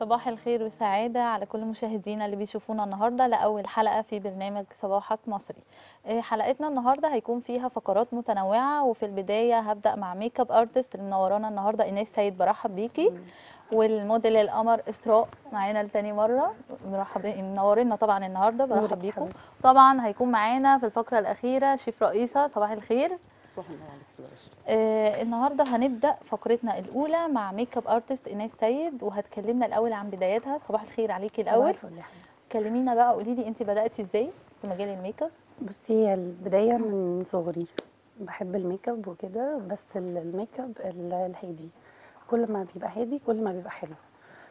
صباح الخير والسعادة على كل مشاهدينا اللي بيشوفونا النهاردة لأول حلقة في برنامج صباحك مصري آه، حلقتنا النهاردة هيكون فيها فقرات متنوعة وفي البداية هبدأ مع ميك اب ارتست اللي منورانا النهاردة ايناس سيد برحب بيكي والموديل القمر اسراء معانا لتاني مرة مرحب منورينا طبعا النهاردة برحب نورك بيكم حبيبتي. طبعا هيكون معانا في الفقرة الأخيرة شيف رئيسة صباح الخير صباح النور عليك استاذ رشا آه النهارده هنبدا فقرتنا الاولى مع ميك اب ارتست ايناس سيد وهتكلمنا الاول عن بداياتها صباح الخير عليكي صباح الاول الفل يا حبيبتي. كلمينا بقى قولي لي انت بداتي ازاي في مجال الميك اب بصي هي البدايه من صغري بحب الميك اب وكده بس ال- الميك اب ال- الهادي كل ما بيبقى هادي كل ما بيبقى حلو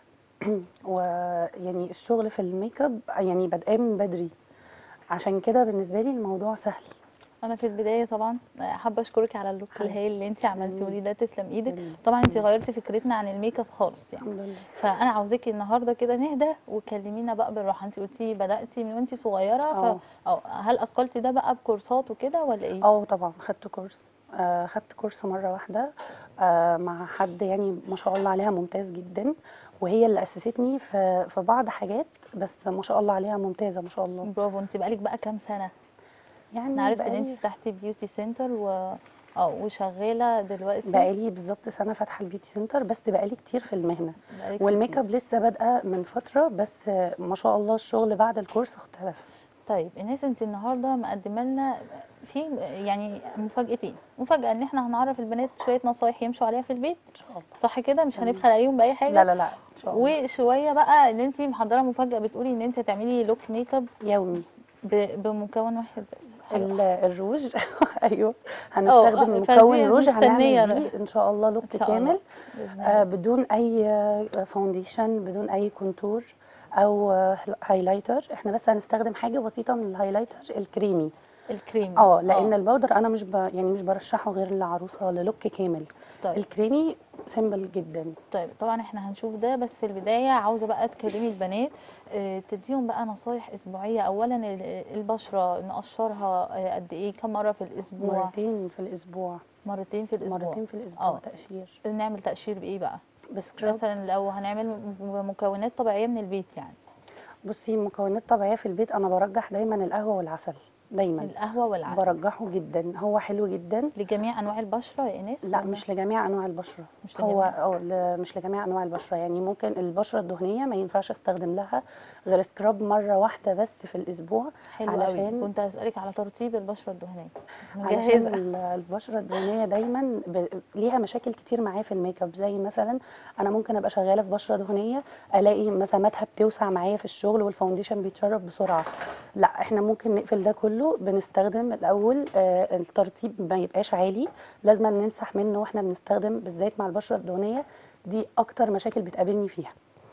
ويعني الشغل في الميك اب يعني بادئه من بدري عشان كده بالنسبه لي الموضوع سهل انا في البدايه طبعا آه، حابه اشكرك على اللوك حبيبتي. الهايل اللي انت عملتيه تسلمي. لي ده تسلم ايدك تسلمي. طبعا انت غيرتي فكرتنا عن الميك اب خالص يعني الحمد لله فانا عاوزاكي النهارده كده نهدى وكلمينا بقى بالراحه انت قلتي بداتي من وانت صغيره اه. ف أو هل اثقلتي ده بقى بكورسات وكده ولا ايه اه طبعا خدت كورس آه خدت كورس مره واحده آه مع حد يعني ما شاء الله عليها ممتاز جدا وهي اللي اسستني في في بعض حاجات بس ما شاء الله عليها ممتازه ما شاء الله برافو انت بقالك بقى كام سنه يعني انا عرفت ان انت بقالي- فتحتي بيوتي سنتر و اه وشغاله دلوقتي بقالي بالظبط سنه فاتحه البيوتي سنتر بس بقالي كتير في المهنه بقالك والميك كتير. اب لسه بادئه من فتره بس آه، ما شاء الله الشغل بعد الكورس اختلف طيب ايناس انت النهارده مقدمه لنا في يعني مفاجاتين مفاجاه ان احنا هنعرف البنات شويه نصايح يمشوا عليها في البيت ان شاء الله صح كده مش تمام. هنبخل عليهم باي حاجه لا لا لا ان شاء الله وشويه بقى ان انت محضره مفاجاه بتقولي ان انت هتعملي لوك ميك اب يومي ب- بمكون واحد بس حاجة ال- الروج ايوه اه، هنستخدم اه، مكون فدي روج مستنية هنعمل بيه ان شاء الله لوك ان شاء الله كامل باذن آه، الله بدون اي آه، فاونديشن بدون اي كونتور او آه، هايلايتر احنا بس هنستخدم حاجه بسيطه من الهايلايتر الكريمي الكريم اه لان البودر انا مش ب... يعني مش برشحه غير للعروسه للوك كامل طيب الكريمي سيمبل جدا طيب طبعا احنا هنشوف ده بس في البدايه عاوزه بقى تكلمي البنات اه تديهم بقى نصايح اسبوعيه اولا ال- البشره نقشرها اه قد ايه كم مره في الاسبوع مرتين في الاسبوع مرتين في الاسبوع مرتين في الاسبوع اه. تقشير نعمل تقشير بايه بقى بسكراب مثلا لو هنعمل م- مكونات طبيعيه من البيت يعني بصي مكونات طبيعيه في البيت انا برجح دايما القهوه والعسل دايما القهوه والعسل برجحه جدا هو حلو جدا لجميع انواع البشره يا ايناس لا ولا؟ مش لجميع انواع البشره مش هو لجميع. اه ل- مش لجميع انواع البشره يعني ممكن البشره الدهنيه ما ينفعش استخدم لها غير سكراب مره واحده بس في الاسبوع حلو قوي علشان كنت هسالك على ترطيب البشره الدهنيه علشان مجهزه ال- البشره الدهنيه دايما ب... ليها مشاكل كتير معايا في الميك اب زي مثلا انا ممكن ابقى شغاله في بشره دهنيه الاقي مساماتها بتوسع معايا في الشغل والفاونديشن بيتشرب بسرعه لا احنا ممكن نقفل ده كله بنستخدم الاول آه الترطيب ما يبقاش عالي لازم نمسح منه واحنا بنستخدم بالذات مع البشره الدهنيه دي اكتر مشاكل بتقابلني فيها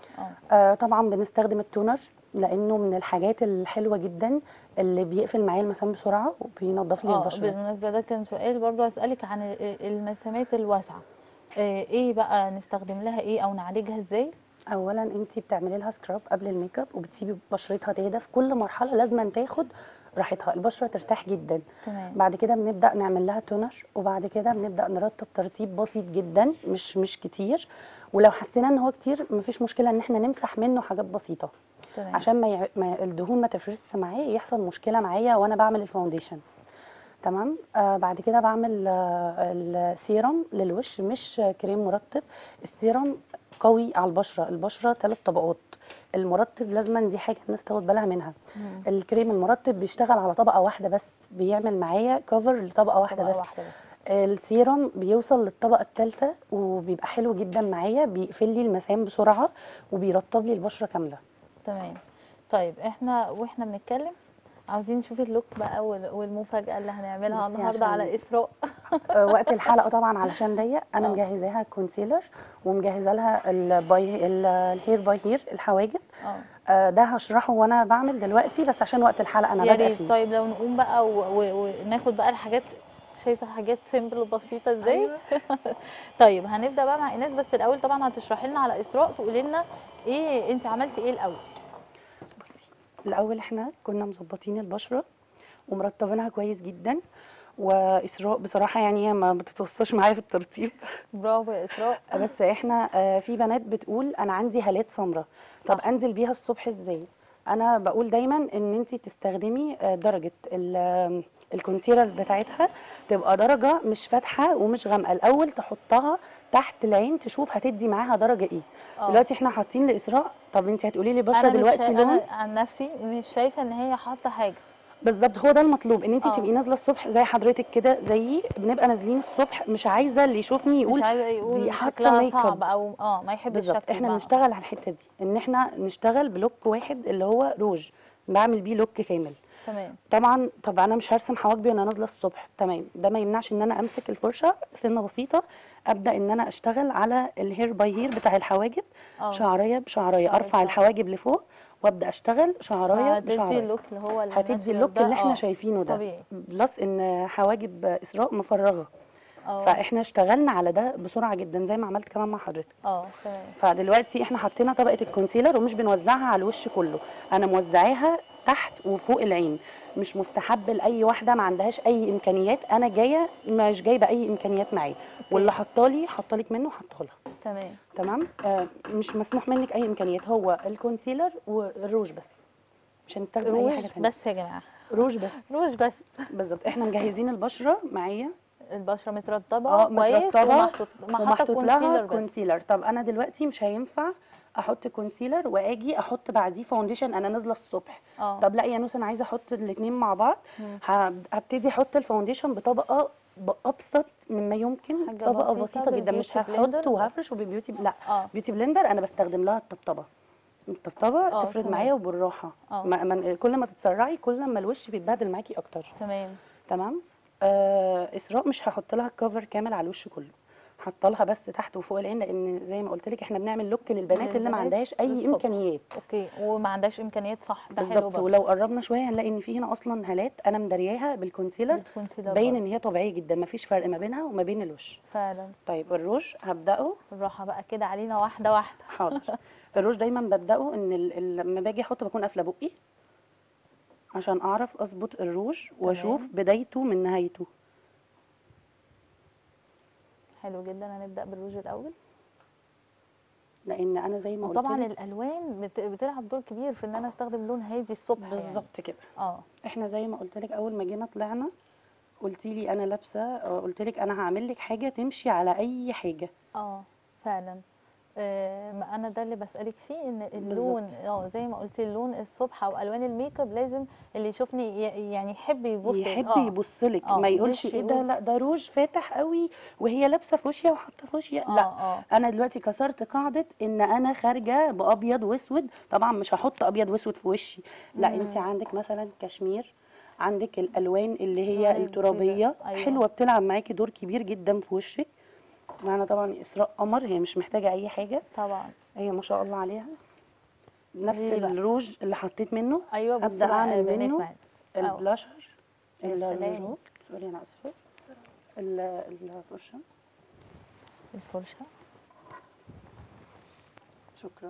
اه آه طبعا بنستخدم التونر لانه من الحاجات الحلوه جدا اللي بيقفل معايا المسام بسرعه وبينضف لي اه البشره بالمناسبه ده كان سؤال برضو اسالك عن ال- المسامات الواسعه آه، ايه بقى نستخدم لها ايه او نعالجها ازاي اولا انت بتعملي لها سكراب قبل الميك اب وبتسيبي بشرتها تهدى في كل مرحله لازم تاخد راحتها البشره ترتاح جدا تمام بعد كده بنبدا نعمل لها تونر وبعد كده بنبدا نرطب ترطيب بسيط جدا مش مش كتير ولو حسينا ان هو كتير مفيش مشكله ان احنا نمسح منه حاجات بسيطه تمام عشان ما, يع... ما الدهون ما تفرس معايا يحصل مشكله معايا وانا بعمل الفاونديشن تمام آه بعد كده بعمل آه السيرم للوش مش كريم مرطب السيرم قوي على البشره البشره ثلاث طبقات المرطب لازما دي حاجه الناس تاخد بالها منها مم. الكريم المرطب بيشتغل على طبقه واحده بس بيعمل معايا كفر لطبقه واحده طبقة بس واحده بس السيرم بيوصل للطبقه الثالثه وبيبقى حلو جدا معايا بيقفل لي المسام بسرعه وبيرطب لي البشره كامله تمام طيب احنا واحنا بنتكلم عاوزين نشوف اللوك بقى وال- والمفاجاه اللي هنعملها بصي النهارده عشان- على اسراء آه، وقت الحلقه طبعا علشان ضيق انا آه. مجهزاها كونسيلر ومجهزه لها الباي ال- الهير باي هير الحواجب اه آه، ده هشرحه وانا بعمل دلوقتي بس عشان وقت الحلقه انا يا بادئه ريت فيه طيب لو نقوم بقى و- و- وناخد بقى الحاجات شايفه حاجات سيمبل وبسيطه ازاي أيوة. طيب هنبدا بقى مع ايناس بس الاول طبعا هتشرحي لنا على اسراء تقولي لنا ايه انت عملتي ايه الاول بصي الاول احنا كنا مظبطين البشره ومرطبينها كويس جدا واسراء بصراحه يعني هي ما بتتوصاش معايا في الترطيب برافو يا اسراء بس احنا آه، في بنات بتقول انا عندي هالات سمراء طب صح. انزل بيها الصبح ازاي انا بقول دايما ان انت تستخدمي آه، درجه ال- آم، الكونسيلر بتاعتها تبقى درجه مش فاتحه ومش غامقه الاول تحطها تحت العين تشوف هتدي معاها درجه ايه اه دلوقتي احنا حاطين لاسراء طب انت هتقولي لي بشره انا مش دلوقتي شا... لون انا عن نفسي مش شايفه ان هي حاطه حاجه بالظبط هو ده المطلوب ان انت اه. تبقي نازله الصبح زي حضرتك كده زيي بنبقى نازلين الصبح مش عايزه اللي يشوفني يقول مش عايزه يقول دي حاطة شكلها ميك اب. صعب او اه ما يحبش بالظبط شكله احنا بقى. بنشتغل على الحته دي ان احنا نشتغل بلوك واحد اللي هو روج بعمل بيه لوك كامل تمام طبعا طب انا مش هرسم حواجبي وانا نازله الصبح تمام ده ما يمنعش ان انا امسك الفرشه سنه بسيطه ابدا ان انا اشتغل على الهير باي هير بتاع الحواجب اه شعريه بشعريه شعر ارفع بشعر. الحواجب لفوق وابدا اشتغل شعرايه هتدي بشعرايه اللوك اللي هو هتدي الناتشورال اللوك ده، اللي احنا اه، شايفينه ده طبيعي بلس ان حواجب اسراء مفرغه اه فاحنا اشتغلنا على ده بسرعه جدا زي ما عملت كمان مع حضرتك اه تمام فدلوقتي احنا حطينا طبقه الكونسيلر ومش بنوزعها على الوش كله انا موزعاها تحت وفوق العين مش مستحب لاي واحده ما عندهاش اي امكانيات انا جايه مش جايبه اي امكانيات معايا واللي حطالي حطالك منه حطها لها تمام تمام آه مش مسموح منك اي امكانيات هو الكونسيلر والروج بس مش هنستخدم اي روج حاجه ثانيه بس يا جماعه روج بس روج بس بالظبط احنا مجهزين البشره معايا البشره مترطبه اه كويس مترطبه ومحطوط محطه ومحطوط كونسيلر لها بس كونسيلر طب انا دلوقتي مش هينفع احط كونسيلر واجي احط بعديه فاونديشن انا نازله الصبح اه طب لا يا نوس انا عايزه احط الاثنين مع بعض مم. هب- هبتدي احط الفاونديشن بطبقه ابسط مما يمكن حاجة طبقه بسيطة بسيطه جدا مش بالبيوتي هحط بلندر وهفرش وبالبيوتي لا اه بيوتي بلندر انا بستخدم لها الطبطبه الطبطبه اه، تفرد تمام. معايا وبالراحه اه. ما ما- كل ما تتسرعي كل ما الوش بيتبهدل معاكي اكتر تمام تمام آه اسراء مش هحط لها الكفر كامل على الوش كله حاطه لها بس تحت وفوق العين لان زي ما قلت لك احنا بنعمل لوك للبنات اللي ما للبنات عندهاش اي للصبح. امكانيات اوكي وما عندهاش امكانيات صح ده حلو بالظبط برضه ولو قربنا شويه هنلاقي ان في هنا اصلا هالات انا مدرياها بالكونسيلر الكونسيلر باين برضه. ان هي طبيعيه جدا مفيش فرق ما بينها وما بين الوش فعلا طيب الروج هبداه بالراحه بقى كده علينا واحده واحده حاضر الروج دايما ببداه ان ال- ال- لما باجي احط بكون قافله بقي عشان اعرف اظبط الروج واشوف تمام. بدايته من نهايته حلو جدا هنبدا بالروج الاول لان انا زي ما قلت وطبعا لك الالوان بت- بتلعب دور كبير في ان انا استخدم لون هادي الصبح يعني. بالظبط كده اه احنا زي ما قلت لك اول ما جينا طلعنا قلتي لي انا لابسه قلت لك انا هعمل لك حاجه تمشي على اي حاجه اه فعلا آه ما انا ده اللي بسالك فيه ان اللون اه زي ما قلتي اللون الصبح او الوان الميك اب لازم اللي يشوفني ي- يعني يحب يبص يحب اه يبص لك آه، ما يقولش مش ايه ده يقول- لا ده روج فاتح قوي وهي لابسه فوشيا وحاطه فوشيا اه لا اه انا دلوقتي كسرت قاعده ان انا خارجه بابيض واسود طبعا مش هحط ابيض واسود في وشي لا مم. انت عندك مثلا كشمير عندك الالوان اللي هي ألوان الترابيه كتيرة، أيوة. حلوه بتلعب معاكي دور كبير جدا في وشك معانا طبعا اسراء قمر هي مش محتاجه اي حاجه طبعا هي ما شاء الله عليها نفس قولي لي بقى. الروج اللي حطيت منه ايوه أبدأ بصي بقى أعمل بنات منه معانا. آه. البلاشر يا سلام. الروجو سوري انا اسفه ال- الفرشه الفرشه شكرا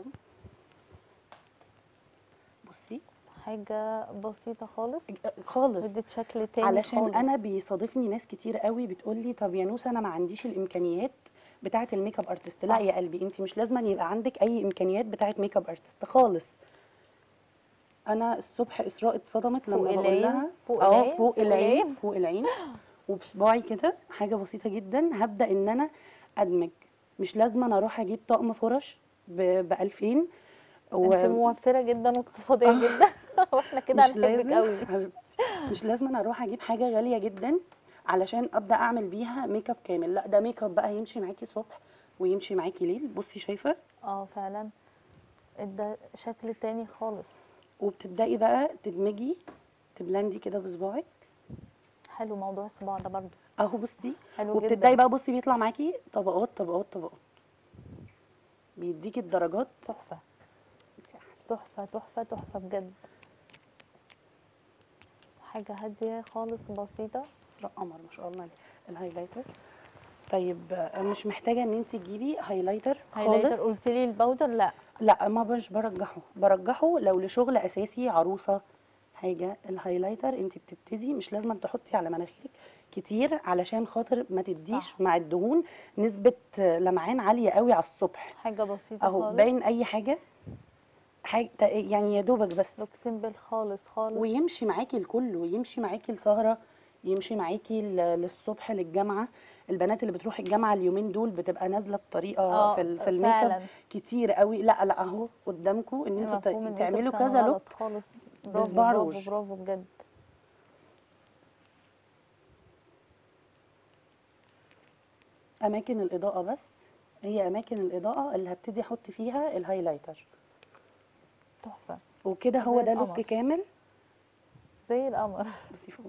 بصي حاجه بسيطه خالص خالص ادت شكل تاني علشان خالص. انا بيصادفني ناس كتير قوي بتقول لي طب يا نوسه انا ما عنديش الامكانيات بتاعه الميك اب ارتست لا صح. يا قلبي انت مش لازم يبقى عندك اي امكانيات بتاعه ميك اب ارتست خالص انا الصبح اسراء اتصدمت فوق لما بقول العين، لها فوق اه العين، فوق فوق العين العين. فوق العين وبصباعي كده حاجه بسيطه جدا هبدا ان انا ادمج مش لازم انا اروح اجيب طقم فرش ب 2000 انت موفره جدا واقتصاديه جدا واحنا كده مش هنحبك لازم- قوي حبيبتي مش لازم انا اروح اجيب حاجه غاليه جدا علشان ابدا اعمل بيها ميك اب كامل لا ده ميك اب بقى يمشي معاكي صبح ويمشي معاكي ليل بصي شايفه اه فعلا ادى شكل تاني خالص وبتبداي بقى تدمجي تبلندي كده بصباعك حلو موضوع الصباع ده برضو اهو بصي حلو وبتبداي جدا بقى بصي بيطلع معاكي طبقات طبقات طبقات بيديكي الدرجات تحفه تحفه تحفه تحفه بجد حاجه هاديه خالص بسيطه اسراء قمر ما شاء الله عليها. الهايلايتر طيب آه، مش محتاجه ان انت تجيبي هايلايتر هايلايتر خالص قلت لي الباودر لا لا ما مش برجحه برجحه لو لشغل اساسي عروسه حاجه الهايلايتر انت بتبتدي مش لازم تحطي على مناخيرك كتير علشان خاطر ما تديش صح. مع الدهون نسبه لمعان عاليه قوي على الصبح حاجه بسيطه اهو خالص باين اي حاجه حاجه يعني يا دوبك بس لوك سيمبل خالص خالص ويمشي معاكي الكل ويمشي معاكي السهرة يمشي معاكي ل- للصبح للجامعة البنات اللي بتروح الجامعة اليومين دول بتبقى نازلة بطريقة اه في, ال- في الميك اب فعلا كتير قوي لا لا اهو قدامكم ان انتوا مفهوم ت- الميك اب تعملوا كان كذا لوك غلط خالص برافو بصباع برافو روج. برافو بجد اماكن الاضاءة بس هي اماكن الاضاءة اللي هبتدي احط فيها الهايلايتر تحفه وكده هو زي ده لوك القمر. كامل زي القمر بصي فوق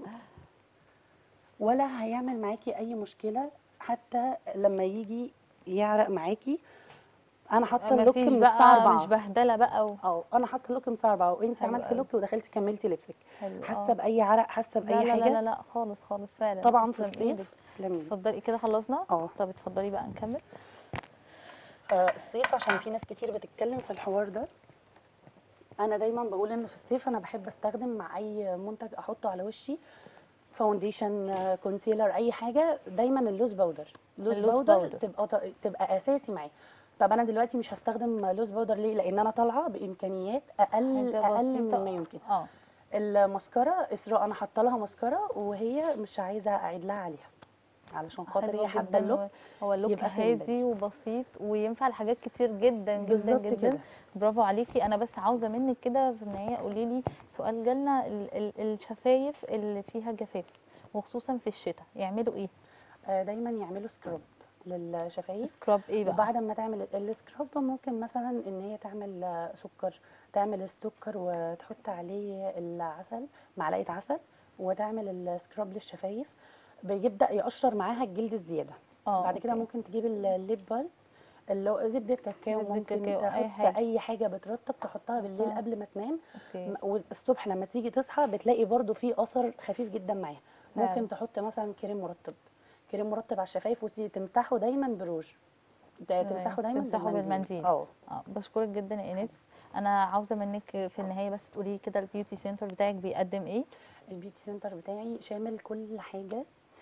ولا هيعمل معاكي اي مشكلة حتى لما يجي يعرق معاكي انا حاطه اللوك مفيش من الساعه بقى 4 مش بهدله بقى و... اه انا حاطه اللوك من الساعه 4 وانت حلو عملتي قوي. لوك ودخلتي كملتي لبسك حلو حاسه اه باي عرق حاسه لا باي لا حاجه لا لا لا خالص خالص فعلا طبعا في تسلم ايدك الصيف تسلمي اتفضلي كده خلصنا اه طب اتفضلي بقى نكمل آه، الصيف عشان في ناس كتير بتتكلم في الحوار ده انا دايما بقول ان في الصيف انا بحب استخدم مع اي منتج احطه على وشي فاونديشن آه، كونسيلر اي حاجه دايما اللوز باودر اللوز اللوز باودر باودر. تبقى ط- تبقى اساسي معايا طب انا دلوقتي مش هستخدم لوز باودر ليه لان انا طالعه بامكانيات اقل حاجه اقل بسيطه مما يمكن اه الماسكارا اسراء انا حاطه لها ماسكارا وهي مش عايزه اعيد لها عليها علشان خاطر حلو هي حابه جدا اللوك و- هو اللوك يبقى simple. هادي وبسيط وينفع لحاجات كتير جدا جدا بالظبط جدا كده. برافو عليكي انا بس عاوزه منك كده في النهايه قولي لي سؤال جالنا ال- ال- الشفايف اللي فيها جفاف وخصوصا في الشتاء يعملوا ايه آه، دايما يعملوا سكراب للشفايف سكراب ايه بقى وبعد ما تعمل السكراب ممكن مثلا ان هي تعمل آه، سكر تعمل السكر وتحط عليه العسل معلقه عسل وتعمل السكراب للشفايف بيبدا يقشر معاها الجلد الزياده اه بعد كده أوكي. ممكن تجيب الليب بالم اللي هو زبده كاكاو زبدة ممكن كاكاو، أي تحط حاجة. اي حاجه بترطب تحطها بالليل تحطها. قبل ما تنام اوكي م- والصبح لما تيجي تصحى بتلاقي برضو في اثر خفيف جدا معاها فعلا. ممكن تحط مثلا كريم مرطب كريم مرطب على الشفايف وتمسحه دايما بروج ده تمام. تمسحه دايما تمسحه بالمنديل. اه اه بشكرك جدا يا ايناس انا عاوزه منك في النهايه بس تقولي كده البيوتي سنتر بتاعك بيقدم ايه البيوتي سنتر بتاعي شامل كل حاجه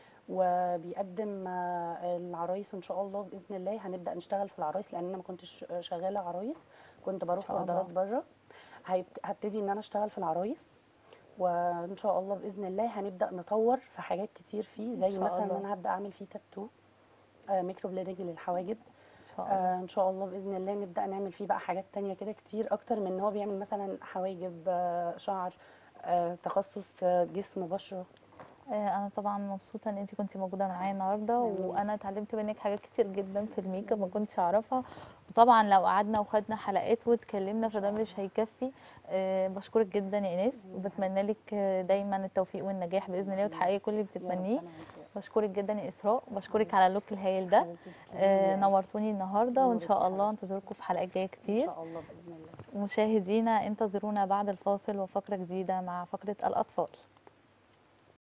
وبيقدم آه، العرايس ان شاء الله باذن الله هنبدا نشتغل في العرايس لان انا ما كنتش شغاله عرايس كنت بروح شاء الله. اوردرات بره هيبت- هبتدي ان انا اشتغل في العرايس وان شاء الله باذن الله هنبدا نطور في حاجات كتير فيه زي شاء مثلا ان الله. انا هبدا اعمل فيه تاتو آه ميكرو بليدنج للحواجب ان شاء الله آه ان شاء الله باذن الله نبدا نعمل فيه بقى حاجات تانية كده كتير اكتر من ان هو بيعمل مثلا حواجب آه شعر آه تخصص آه جسم بشره آه، انا طبعا مبسوطه ان انت كنتي موجوده معايا النهارده تسلمي. وانا اتعلمت منك حاجات كتير جدا في الميك اب ما كنتش اعرفها وطبعا لو قعدنا وخدنا حلقات واتكلمنا فده مش هيكفي آه، بشكرك جدا يا ايناس وبتمنى لك آه، دايما التوفيق والنجاح باذن الله وتحققي كل اللي بتتمنيه بشكرك جدا يا اسراء وبشكرك على اللوك الهايل ده آه، نورتوني النهارده وان شاء الله انتظركم في حلقات جايه ان كتير شاء الله باذن الله مشاهدينا انتظرونا بعد الفاصل وفقره جديده مع فقره الاطفال